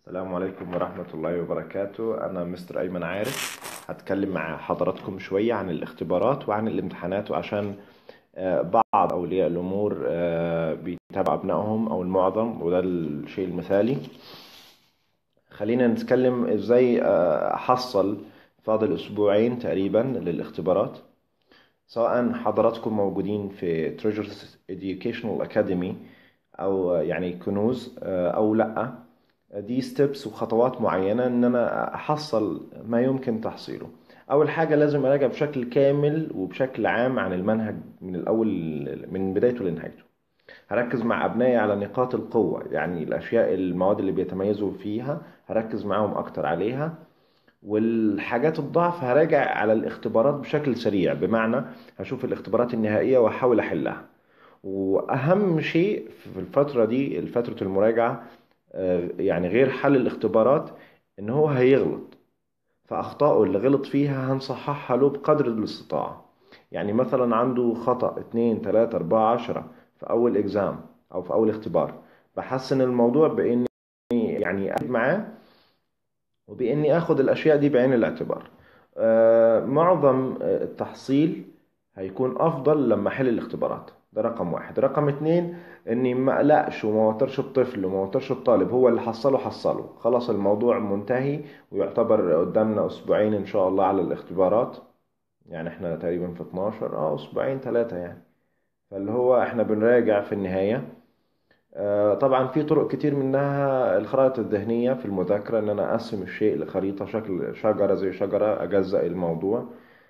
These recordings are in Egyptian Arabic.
السلام عليكم ورحمة الله وبركاته أنا مستر أيمن عارف هتكلم مع حضراتكم شوية عن الاختبارات وعن الامتحانات وعشان آه، بعض أولياء الأمور آه، بيتابع أبنائهم أو المعظم وده الشيء المثالي خلينا نتكلم إزاي آه، أحصل فاضل أسبوعين تقريبا للاختبارات سواء حضراتكم موجودين في Treasures Educational Academy أو يعني كنوز أو لأ دي ستيبس وخطوات معينة ان انا احصل ما يمكن تحصيله اول حاجة لازم اراجع بشكل كامل وبشكل عام عن المنهج من الاول من بدايته لنهايته هركز مع ابنائي على نقاط القوة يعني الاشياء المواد اللي بيتميزوا فيها هركز معاهم اكتر عليها والحاجات الضعف هراجع على الاختبارات بشكل سريع بمعنى هشوف الاختبارات النهائية واحاول احلها واهم شيء في الفترة دي فترة المراجعة آه، يعني غير حل الاختبارات ان هو هيغلط فاخطائه اللي غلط فيها هنصححها له بقدر الاستطاعة يعني مثلا عنده خطأ اتنين تلاتة اربعة عشرة في اول اكزام او في اول اختبار بحسن الموضوع باني يعني اقعد معاه وباني اخد الاشياء دي بعين الاعتبار آه، معظم التحصيل هيكون افضل لما احل الاختبارات ده رقم واحد رقم اتنين اني ما اقلقش وما وترش الطفل وما وترش الطالب هو اللي حصله حصله خلاص الموضوع منتهي ويعتبر قدامنا اسبوعين ان شاء الله على الاختبارات يعني احنا تقريبا في 12 اه اسبوعين ثلاثة يعني فاللي هو احنا بنراجع في النهاية آه طبعا في طرق كتير منها الخرائط الذهنية في المذاكرة ان انا اقسم الشيء لخريطة شكل شجرة زي شجرة اجزأ الموضوع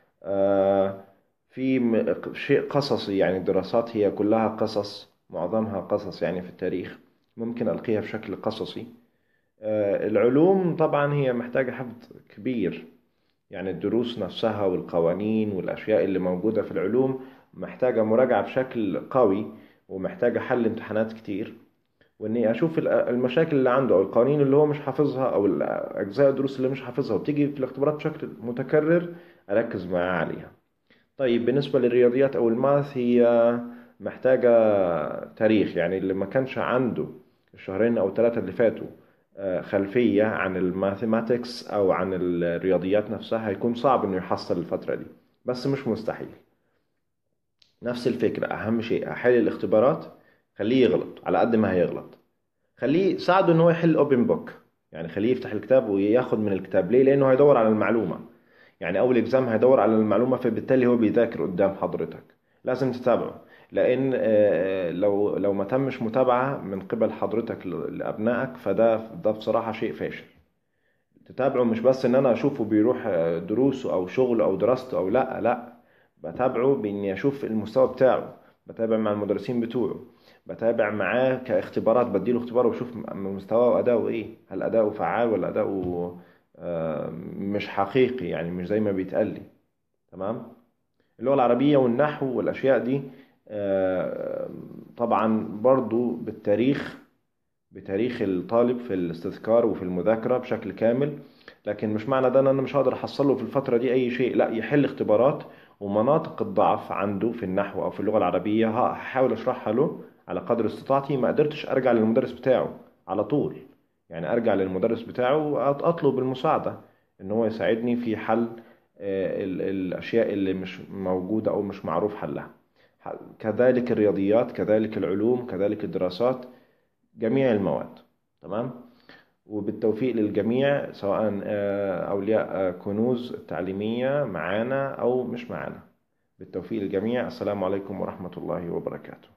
آه في شيء قصصي يعني الدراسات هي كلها قصص معظمها قصص يعني في التاريخ ممكن ألقيها بشكل قصصي آه، العلوم طبعا هي محتاجة حفظ كبير يعني الدروس نفسها والقوانين والأشياء اللي موجودة في العلوم محتاجة مراجعة بشكل قوي ومحتاجة حل امتحانات كتير واني اشوف المشاكل اللي عنده او القوانين اللي هو مش حافظها او اجزاء الدروس اللي مش حافظها وبتيجي في الاختبارات بشكل متكرر اركز معاه عليها طيب بالنسبة للرياضيات أو الماث هي محتاجة تاريخ يعني اللي ما كانش عنده الشهرين أو ثلاثة اللي فاتوا آه، خلفية عن الماثيماتكس أو عن الرياضيات نفسها هيكون صعب إنه يحصل الفترة دي بس مش مستحيل نفس الفكرة أهم شيء أحل الاختبارات خليه يغلط على قد ما هيغلط خليه ساعده إن هو يحل أوبن بوك يعني خليه يفتح الكتاب وياخد من الكتاب ليه؟ لأنه هيدور على المعلومة يعني اول اكزام هيدور على المعلومه فبالتالي هو بيذاكر قدام حضرتك لازم تتابعه لان آه، لو لو ما تمش متابعه من قبل حضرتك لابنائك فده ده بصراحه شيء فاشل تتابعه مش بس ان انا اشوفه بيروح آه، دروسه او شغله او دراسته او لا لا بتابعه باني اشوف المستوى بتاعه بتابع مع المدرسين بتوعه بتابع معاه كاختبارات بديله اختبار وبشوف مستواه واداؤه ايه هل اداؤه فعال ولا اداؤه آه، مش حقيقي يعني مش زي ما بيتقال لي تمام اللغة العربية والنحو والأشياء دي آه، طبعا برضو بالتاريخ بتاريخ الطالب في الاستذكار وفي المذاكرة بشكل كامل لكن مش معنى ده ان انا مش هقدر احصله في الفترة دي اي شيء لا يحل اختبارات ومناطق الضعف عنده في النحو او في اللغة العربية هحاول اشرحها له على قدر استطاعتي ما قدرتش ارجع للمدرس بتاعه على طول يعني ارجع للمدرس بتاعه واطلب المساعده ان هو يساعدني في حل آه، الاشياء اللي مش موجوده او مش معروف حلها كذلك الرياضيات كذلك العلوم كذلك الدراسات جميع المواد تمام وبالتوفيق للجميع سواء آه، اولياء آه، كنوز التعليميه معانا او مش معانا بالتوفيق للجميع السلام عليكم ورحمه الله وبركاته